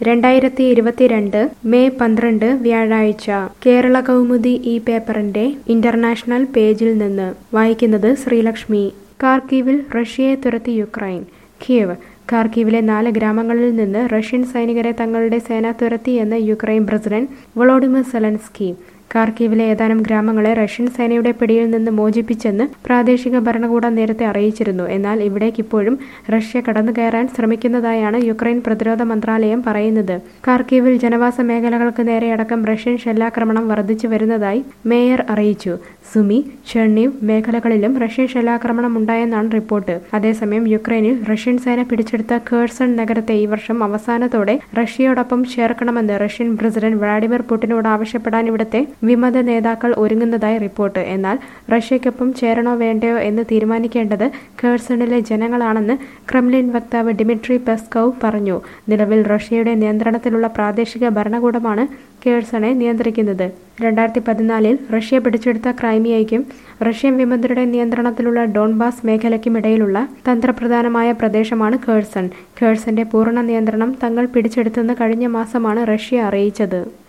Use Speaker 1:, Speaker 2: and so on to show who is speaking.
Speaker 1: രണ്ടായിരത്തി ഇരുപത്തിരണ്ട് മെയ് പന്ത്രണ്ട് വ്യാഴാഴ്ച കേരള കൗമുദി ഈ പേപ്പറിന്റെ ഇന്റർനാഷണൽ പേജിൽ നിന്ന് വായിക്കുന്നത് ശ്രീലക്ഷ്മി കാർക്കീവിൽ റഷ്യയെ തുരത്തി യുക്രൈൻ കിയവ് കാർക്കീവിലെ നാല് ഗ്രാമങ്ങളിൽ നിന്ന് റഷ്യൻ സൈനികരെ തങ്ങളുടെ സേന തുരത്തിയെന്ന് യുക്രൈൻ പ്രസിഡന്റ് വളോഡിമിർ സെലൻസ്കി കാർക്കീവിലെ ഏതാനും ഗ്രാമങ്ങളെ റഷ്യൻ സേനയുടെ പിടിയിൽ നിന്ന് മോചിപ്പിച്ചെന്ന് പ്രാദേശിക ഭരണകൂടം നേരത്തെ അറിയിച്ചിരുന്നു എന്നാൽ ഇവിടേക്കിപ്പോഴും റഷ്യ കടന്നു കയറാൻ ശ്രമിക്കുന്നതായാണ് യുക്രൈൻ പ്രതിരോധ മന്ത്രാലയം പറയുന്നത് കാർക്കീവിൽ ജനവാസ മേഖലകൾക്ക് നേരെയടക്കം റഷ്യൻ ഷെല്ലാക്രമണം വർദ്ധിച്ചു വരുന്നതായി മേയർ അറിയിച്ചു സുമി ചെർണീവ് മേഖലകളിലും റഷ്യൻ ഷെല്ലാക്രമണം ഉണ്ടായെന്നാണ് റിപ്പോർട്ട് അതേസമയം യുക്രൈനിൽ റഷ്യൻ സേന പിടിച്ചെടുത്ത കേഴ്സൺ നഗരത്തെ ഈ വർഷം അവസാനത്തോടെ റഷ്യയോടൊപ്പം ചേർക്കണമെന്ന് റഷ്യൻ പ്രസിഡന്റ് വ്ളാഡിമിർ പുടിനോട് ആവശ്യപ്പെടാൻ ഇവിടുത്തെ വിമത നേതാക്കൾ ഒരുങ്ങുന്നതായി റിപ്പോർട്ട് എന്നാൽ റഷ്യയ്ക്കൊപ്പം ചേരണോ വേണ്ടയോ എന്ന് തീരുമാനിക്കേണ്ടത് കേഴ്സണിലെ ജനങ്ങളാണെന്ന് ക്രെംലിൻ വക്താവ് ഡിമിട്രി പെസ്കോവ് പറഞ്ഞു നിലവിൽ റഷ്യയുടെ നിയന്ത്രണത്തിലുള്ള പ്രാദേശിക ഭരണകൂടമാണ് കേഴ്സണെ നിയന്ത്രിക്കുന്നത് രണ്ടായിരത്തി പതിനാലിൽ റഷ്യ പിടിച്ചെടുത്ത ക്രൈമിയയ്ക്കും റഷ്യൻ വിമതരുടെ നിയന്ത്രണത്തിലുള്ള ഡോൺബാസ് മേഖലയ്ക്കും ഇടയിലുള്ള തന്ത്രപ്രധാനമായ പ്രദേശമാണ് കേഴ്സൺ കേഴ്സന്റെ പൂർണ്ണ നിയന്ത്രണം തങ്ങൾ പിടിച്ചെടുത്തെന്ന് കഴിഞ്ഞ മാസമാണ് റഷ്യ അറിയിച്ചത്